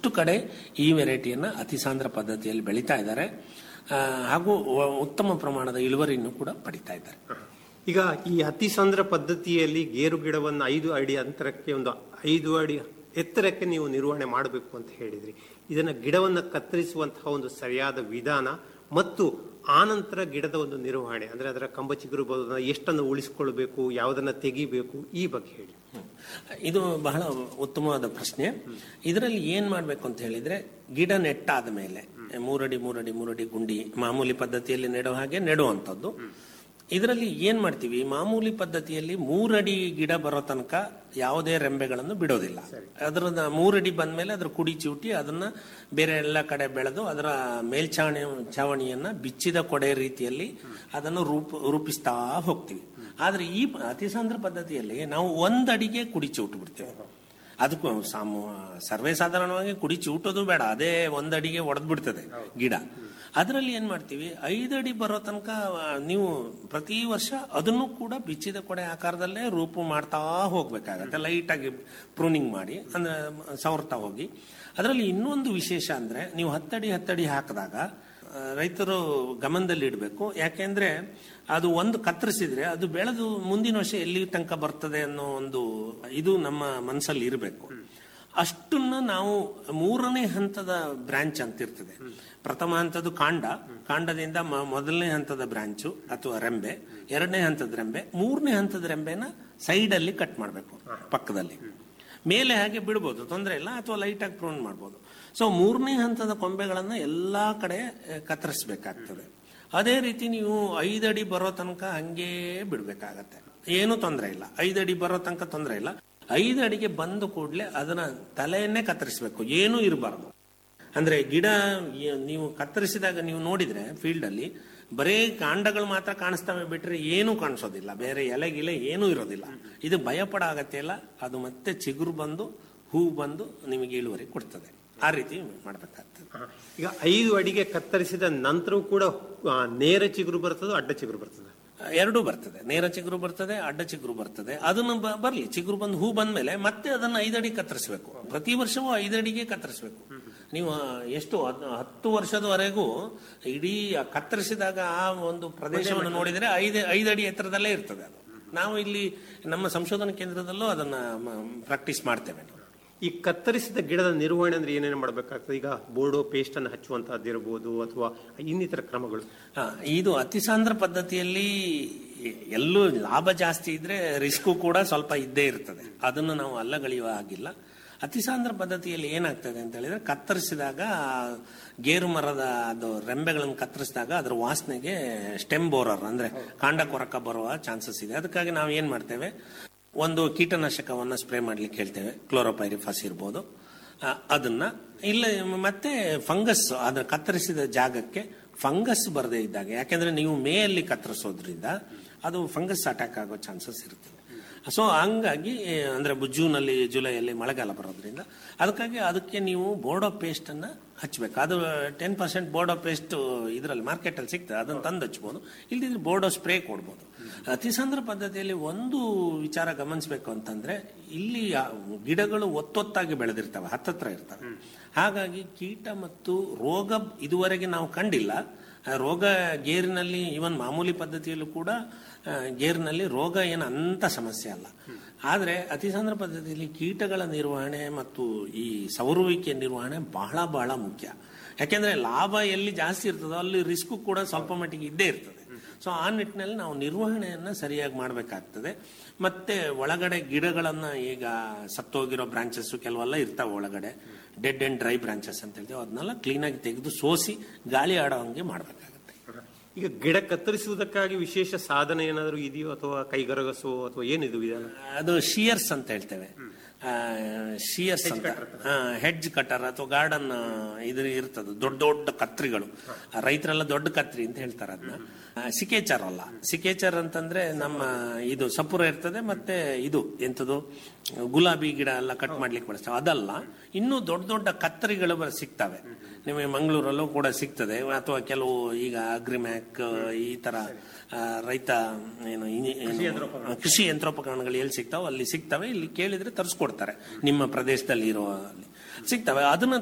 ಸಾಕಷ್ಟು ಕಡೆ ಈ ವೆರೈಟಿಯನ್ನ ಅತಿಸಾಂದ್ರ ಪದ್ಧತಿಯಲ್ಲಿ ಬೆಳೀತಾ ಇದ್ದಾರೆ ಆ, ಹಾಗೂ ವ- ಉತ್ತಮ ಪ್ರಮಾಣದ ಇಳುವರಿಯನ್ನು ಕೂಡ ಪಡಿತಾ ಇದ್ದಾರೆ ಈಗ ಈ ಅತಿ ಸಾಂದ್ರ ಪದ್ಧತಿಯಲ್ಲಿ ಗೇರು ಗಿಡವನ್ನು ಐದು ಅಡಿ ಅಂತರಕ್ಕೆ ಒಂದು ಐದು ಅಡಿ ಎತ್ತರಕ್ಕೆ ನೀವು ನಿರ್ವಹಣೆ ಮಾಡಬೇಕು ಅಂತ ಹೇಳಿದ್ರಿ ಇದನ್ನ ಗಿಡವನ್ನು ಕತ್ತರಿಸುವಂತಹ ಒಂದು ಸರಿಯಾದ ವಿಧಾನ ಮತ್ತು ಆನಂತರ ಗಿಡದ ಒಂದು ನಿರ್ವಹಣೆ ಅಂದ್ರೆ ಅದರ ಕಂಬ ಚಿಗುರು ಬರೋದನ್ನ ಎಷ್ಟನ್ನು ಉಳಿಸಿಕೊಳ್ಬೇಕು ಯಾವುದನ್ನ ತೆಗಿಬೇಕು ಈ ಬಗ್ಗೆ ಹೇಳಿ ಇದು ಬಹಳ ಉತ್ತಮವಾದ ಪ್ರಶ್ನೆ ಇದರಲ್ಲಿ ಏನ್ ಮಾಡ್ಬೇಕು ಅಂತ ಹೇಳಿದ್ರೆ ಗಿಡ ನೆಟ್ಟಾದ ಮೇಲೆ ಮೂರಡಿ ಮೂರಡಿ ಮೂರಡಿ ಗುಂಡಿ ಮಾಮೂಲಿ ಪದ್ಧತಿಯಲ್ಲಿ ನೆಡೋ ಹಾಗೆ ನೆಡುವಂಥದ್ದು ಇದರಲ್ಲಿ ಏನ್ ಮಾಡ್ತೀವಿ ಮಾಮೂಲಿ ಪದ್ಧತಿಯಲ್ಲಿ ಮೂರಡಿ ಗಿಡ ಬರೋ ತನಕ ಯಾವುದೇ ರೆಂಬೆಗಳನ್ನು ಬಿಡೋದಿಲ್ಲ ಅದರ ಮೂರಡಿ ಬಂದ್ಮೇಲೆ ಅದ್ರ ಕುಡಿ ಚಿವುಟಿ ಅದನ್ನ ಬೇರೆ ಎಲ್ಲ ಕಡೆ ಬೆಳೆದು ಅದರ ಮೇಲ್ಛಾವಣಿ ಛಾವಣಿಯನ್ನ ಬಿಚ್ಚಿದ ಕೊಡೆ ರೀತಿಯಲ್ಲಿ ಅದನ್ನು ರೂಪ ರೂಪಿಸ್ತಾ ಹೋಗ್ತೀವಿ ಆದ್ರೆ ಈ ಪ- ಅತಿಸಾಂದ್ರ ಪದ್ಧತಿಯಲ್ಲಿ ನಾವು ಒಂದಡಿಗೆ ಕುಡಿ ಚಿವುಟು ಬಿಡ್ತೇವೆ ಅದಕ್ಕೂ ಸಾಮು ಸರ್ವೇ ಸಾಧಾರಣವಾಗಿ ಕುಡಿ ಚಿವುಟೋದು ಬೇಡ ಅದೇ ಒಂದಡಿಗೆ ಒಡೆದು ಬಿಡ್ತದೆ ಗಿಡ ಅದರಲ್ಲಿ ಏನ್ ಮಾಡ್ತೀವಿ ಐದಡಿ ಬರೋ ತನಕ ಆ, ನೀವು ಪ್ರತಿ ವರ್ಷ ಅದನ್ನು ಕೂಡ ಬಿಚ್ಚಿದ ಕೊಡೆ ಆಕಾರದಲ್ಲೇ ರೂಪು ಮಾಡ್ತಾ ಹೋಗ್ಬೇಕಾಗತ್ತೆ ಲೈಟ್ ಆಗಿ ಪ್ರೂನಿಂಗ್ ಮಾಡಿ ಅಂದ್ರೆ ಸವರ್ತಾ ಹೋಗಿ ಅದರಲ್ಲಿ ಇನ್ನೊಂದು ವಿಶೇಷ ಅಂದ್ರೆ ನೀವು ಹತ್ತಡಿ ಹತ್ತಡಿ ಹಾಕಿದಾಗ ಆ, ರೈತರು ಗಮನದಲ್ಲಿ ಇಡಬೇಕು ಯಾಕೆಂದ್ರೆ ಅದು ಒಂದು ಕತ್ತರಿಸಿದ್ರೆ ಅದು ಬೆಳೆದು ಮುಂದಿನ ವರ್ಷ ಎಲ್ಲಿ ತನಕ ಬರ್ತದೆ ಅನ್ನೋ ಒಂದು ಇದು ನಮ್ಮ ಮನಸ್ಸಲ್ಲಿ ಇರಬೇಕು ಅಷ್ಟನ್ನ ನಾವು ಮೂರನೇ ಹಂತದ ಬ್ರಾಂಚ್ ಅಂತ ಇರ್ತದೆ ಪ್ರಥಮ ಹಂತದ ಕಾಂಡ ಕಾಂಡದಿಂದ ಮ- ಮೊದಲನೇ ಹಂತದ ಬ್ರಾಂಚು ಅಥವಾ ರೆಂಬೆ ಎರಡನೇ ಹಂತದ ರೆಂಬೆ ಮೂರನೇ ಹಂತದ ರೆಂಬೆನ ಸೈಡ್ ಅಲ್ಲಿ ಕಟ್ ಮಾಡಬೇಕು ಪಕ್ಕದಲ್ಲಿ ಮೇಲೆ ಹಾಗೆ ಬಿಡ್ಬೋದು ತೊಂದರೆ ಇಲ್ಲ ಅಥವಾ ಲೈಟ್ ಆಗಿ ಪ್ರೂನ್ ಮಾಡ್ಬೋದು ಸೊ ಮೂರನೇ ಹಂತದ ಕೊಂಬೆಗಳನ್ನ ಎಲ್ಲಾ ಕಡೆ ಆ, ಕತ್ತರಿಸ್ಬೇಕಾಗ್ತದೆ ಅದೇ ರೀತಿ ನೀವು ಐದಡಿ ಬರೋ ತನಕ ಹಂಗೇ ಬಿಡ್ಬೇಕಾಗತ್ತೆ ಏನು ತೊಂದರೆ ಇಲ್ಲ ಐದಡಿ ಬರೋ ತನಕ ತೊಂದರೆ ಇಲ್ಲ ಐದು ಅಡಿಗೆ ಬಂದ ಕೂಡಲೇ ಅದನ್ನ ತಲೆಯನ್ನೇ ಕತ್ತರಿಸಬೇಕು ಏನೂ ಇರಬಾರ್ದು ಅಂದ್ರೆ ಗಿಡ ಯ- ನೀವು ಕತ್ತರಿಸಿದಾಗ ನೀವು ನೋಡಿದ್ರೆ ಫೀಲ್ಡ್ ಅಲ್ಲಿ ಬರೇ ಕಾಂಡಗಳು ಮಾತ್ರ ಕಾಣಿಸ್ತವೆ ಬಿಟ್ರೆ ಏನೂ ಕಾಣಿಸೋದಿಲ್ಲ ಬೇರೆ ಎಲೆ ಗಿಲೆ ಏನೂ ಇರೋದಿಲ್ಲ ಇದು ಭಯಪಡ ಅಗತ್ಯ ಇಲ್ಲ ಅದು ಮತ್ತೆ ಚಿಗುರು ಬಂದು ಹೂ ಬಂದು ನಿಮಗೆ ಇಳುವರಿ ಕೊಡ್ತದೆ ಆ ರೀತಿ ಮಾಡ್ಬೇಕಾಗ್ತದೆ ಈಗ ಐದು ಅಡಿಗೆ ಕತ್ತರಿಸಿದ ನಂತರವೂ ಕೂಡ ಆ, ನೇರ ಚಿಗುರು ಬರ್ತದೋ ಅಡ್ಡ ಚಿಗುರು ಬರ್ತದೆ ಎರಡೂ ಬರ್ತದೆ ನೇರ ಚಿಗುರು ಬರ್ತದೆ ಅಡ್ಡ ಚಿಗುರು ಬರ್ತದೆ ಅದನ್ನು ಬ- ಬರ್ಲಿ ಚಿಗುರು ಬಂದು ಹೂ ಬಂದ್ಮೇಲೆ ಮತ್ತೆ ಅದನ್ನ ಐದಡಿ ಕತ್ತರಿಸಬೇಕು ಪ್ರತಿ ವರ್ಷವೂ ಐದಡಿಗೆ ಕತ್ತರಿಸಬೇಕು ನೀವು ಆ, ಎಷ್ಟು ಹದ್- ಹತ್ತು ವರ್ಷದವರೆಗೂ ಇಡೀ ಆ ಕತ್ತರಿಸಿದಾಗ ಆ ಒಂದು ಪ್ರದೇಶವನ್ನು ನೋಡಿದ್ರೆ ಐದು ಐದಡಿ ಎತ್ತರದಲ್ಲೇ ಇರ್ತದೆ ಅದು ನಾವು ಇಲ್ಲಿ ನಮ್ಮ ಸಂಶೋಧನಾ ಕೇಂದ್ರದಲ್ಲೂ ಅದನ್ನ ಪ್ರಾಕ್ಟೀಸ್ ಮಾಡ್ತೇವೆ ನಾವು. ಈ ಕತ್ತರಿಸಿದ ಗಿಡದ ನಿರ್ವಹಣೆ ಅಂದ್ರೆ ಏನೇನು ಮಾಡಬೇಕಾಗ್ತದೆ ಈಗ ಬೋರ್ಡೋ ಪೇಸ್ಟ್ ಅನ್ನು ಹಚ್ಚುವಂತಹದ್ದಿರಬಹುದು ಅಥವಾ ಇನ್ನಿತರ ಕ್ರಮಗಳು ಹಾ, ಇದು ಅತಿಸಾಂದ್ರ ಪದ್ಧತಿಯಲ್ಲಿ ಎಲ್ಲೂ ಲಾಭ ಜಾಸ್ತಿ ಇದ್ರೆ ರಿಸ್ಕು ಕೂಡ ಸ್ವಲ್ಪ ಇದ್ದೇ ಇರ್ತದೆ ಅದನ್ನು ನಾವು ಅಲ್ಲಗಳೆಯುವ ಹಾಗಿಲ್ಲ ಅತಿಸಾಂದ್ರ ಪದ್ಧತಿಯಲ್ಲಿ ಏನಾಗ್ತದೆ ಅಂತ ಹೇಳಿದ್ರೆ ಕತ್ತರಿಸಿದಾಗ ಆ ಗೇರು ಮರದ ಅದು ರೆಂಬೆಗಳನ್ನು ಕತ್ತರಿಸಿದಾಗ ಅದರ ವಾಸನೆಗೆ ಸ್ಟೆಮ್ ಬೋರರ್ ಅಂದ್ರೆ ಕಾಂಡ ಕೊರಕ ಬರುವ ಚಾನ್ಸಸ್ ಇದೆ ಅದಕ್ಕಾಗಿ ನಾವು ಏನ್ ಮಾಡ್ತೇವೆ ಒಂದು ಕೀಟನಾಶಕವನ್ನ ಸ್ಪ್ರೇ ಮಾಡ್ಲಿಕ್ಕೆ ಹೇಳ್ತೇವೆ ಕ್ಲೋರೋಪೈರಿಫಾಸ್ ಇರ್ಬೋದು ಆ, ಅದನ್ನ ಇಲ್ಲ ಮತ್ತೆ ಫಂಗಸ್ ಅದರ ಕತ್ತರಿಸಿದ ಜಾಗಕ್ಕೆ ಫಂಗಸ್ ಬರದೇ ಇದ್ದಾಗ ಯಾಕೆಂದ್ರೆ ನೀವು ಮೇಯಲ್ಲಿ ಕತ್ತರಿಸೋದ್ರಿಂದ ಅದು ಫಂಗಸ್ ಅಟ್ಯಾಕ್ ಆಗೋ ಚಾನ್ಸಸ್ ಇರ್ತದೆ ಸೊ ಹಂಗಾಗಿ ಏ, ಅಂದ್ರೆ ಬು- ಜೂನಲ್ಲಿ ಜುಲೈಯಲ್ಲಿ ಮಳೆಗಾಲ ಬರೋದ್ರಿಂದ ಅದಕ್ಕಾಗಿ ಅದಕ್ಕೆ ನೀವು ಬೋರ್ಡೋ ಪೇಸ್ಟ್ ಅನ್ನ ಹಚ್ಬೇಕು ಅದು ಟೆನ್ ಪರ್ಸೆಂಟ್ ಬೋರ್ಡೋ ಪೇಸ್ಟ್ ಇದರಲ್ಲಿ ಮಾರ್ಕೆಟ್ ಅಲ್ಲಿ ಸಿಗ್ತದೆ ಅದನ್ನ ತಂದು ಹಚ್ಬೋದು ಇಲ್ದಿದ್ರೆ ಬೋರ್ಡೋ ಸ್ಪ್ರೇ ಕೊಡ್ಬೋದು ಅತಿಸಾಂದ್ರ ಪದ್ಧತಿಯಲ್ಲಿ ಒಂದು ವಿಚಾರ ಗಮನಿಸಬೇಕು ಅಂತಂದ್ರೆ ಇಲ್ಲಿ ಆ ಗಿಡಗಳು ಒತ್ತೊತ್ತಾಗಿ ಬೆಳೆದಿರ್ತವೆ ಹತ್ತತ್ರ ಇರ್ತವೆ ಹಾಗಾಗಿ ಕೀಟ ಮತ್ತು ರೋಗ ಇದುವರೆಗೆ ನಾವು ಕಂಡಿಲ್ಲ ಆ ರೋಗ ಗೇರಿನಲ್ಲಿ ಇವನ್ ಮಾಮೂಲಿ ಪದ್ಧತಿಯಲ್ಲೂ ಕೂಡ ಆ, ಗೇರಿನಲ್ಲಿ ರೋಗ ಏನು ಅಂತ ಸಮಸ್ಯೆ ಅಲ್ಲ ಆದ್ರೆ ಅತಿಸಾಂದ್ರ ಪದ್ಧತಿಯಲ್ಲಿ ಕೀಟಗಳ ನಿರ್ವಹಣೆ ಮತ್ತು ಈ ಸೌರುವಿಕೆ ನಿರ್ವಹಣೆ ಬಹಳ ಬಹಳ ಮುಖ್ಯ ಯಾಕೆಂದ್ರೆ ಲಾಭ ಎಲ್ಲಿ ಜಾಸ್ತಿ ಇರ್ತದೋ ಅಲ್ಲಿ ರಿಸ್ಕ್ ಕೂಡ ಸ್ವಲ್ಪ ಮಟ್ಟಿಗೆ ಇದ್ದೇ ಇರ್ತದೆ ಸೊ ಆ ನಿಟ್ಟಿನಲ್ಲಿ ನಾವು ನಿರ್ವಹಣೆಯನ್ನ ಸರಿಯಾಗಿ ಮಾಡಬೇಕಾಗ್ತದೆ ಮತ್ತೆ ಒಳಗಡೆ ಗಿಡಗಳನ್ನ ಈಗ ಸತ್ತೋಗಿರೋ ಬ್ರಾಂಚಸ್ ಕೆಲವೆಲ್ಲ ಇರ್ತಾವೆ ಒಳಗಡೆ ಡೆಡ್ ಅಂಡ್ ಡ್ರೈ ಬ್ರಾಂಚಸ್ ಅಂತ ಹೇಳ್ತೀವಿ ಅದನ್ನೆಲ್ಲ ಕ್ಲೀನಾಗಿ ತೆಗೆದು ಸೋಸಿ ಗಾಳಿ ಆಡೋ ಹಂಗೆ ಮಾಡ್ಬೇಕಾಗುತ್ತೆ ಈಗ ಗಿಡ ಕತ್ತರಿಸುವುದಕ್ಕಾಗಿ ವಿಶೇಷ ಸಾಧನ ಏನಾದರೂ ಇದೆಯೋ ಅಥವಾ ಕೈಗರಗಸೋ ಅಥವಾ ಏನಿದು ವಿಧಾನ ಅದು ಶಿಯರ್ಸ್ ಅಂತ ಹೇಳ್ತೇವೆ ಶಿಯರ್ಸ್ ಅಂತ ಹೆಡ್ಜ್ ಕಟರ್ ಅಥವಾ ಗಾರ್ಡನ್ ಇದು ಇರ್ತದೆ ದೊಡ್ಡ ದೊಡ್ಡ ಕತ್ರಿಗಳು ಆ, ರೈತರೆಲ್ಲ ದೊಡ್ಡ ಕತ್ರಿ ಅಂತ ಹೇಳ್ತಾರೆ ಅದನ್ನ ಸಿಕೇಚರ್ ಅಲ್ಲ ಸಿಕೇಚರ್ ಅಂತಂದ್ರೆ ನಮ್ಮ ಇದು ಸಪುರ ಇರ್ತದೆ ಮತ್ತೆ ಇದು ಎಂತದು ಗುಲಾಬಿ ಗಿಡ ಎಲ್ಲ ಕಟ್ ಮಾಡ್ಲಿಕ್ಕೆ ಬಳಸ್ತೇವೆ ಅದಲ್ಲ ಇನ್ನೂ ದೊಡ್ಡ ದೊಡ್ಡ ಕತ್ತರಿಗಳು ಬ- ಸಿಗ್ತವೆ ನಿಮಗೆ ಮಂಗಳೂರಲ್ಲೂ ಕೂಡ ಸಿಗ್ತದೆ ಅಥವಾ ಕೆಲವು ಈಗ ಅಗ್ರಿಮ್ಯಾಕ್ ಈ ತರ ಆ, ರೈತ ಏನು ಇನಿ- ಏನು, ಕೃಷಿ ಯಂತ್ರೋಪಕರಣಗಳು ಎಲ್ಲಿ ಸಿಗ್ತಾವ ಅಲ್ಲಿ ಸಿಗ್ತವೆ ಇಲ್ಲಿ ಕೇಳಿದ್ರೆ ತರಿಸ್ಕೊಡ್ತಾರೆ ನಿಮ್ಮ ಪ್ರದೇಶದಲ್ಲಿ ಇರುವ ಅಲ್ಲಿ ಸಿಗ್ತವೆ ಅದನ್ನ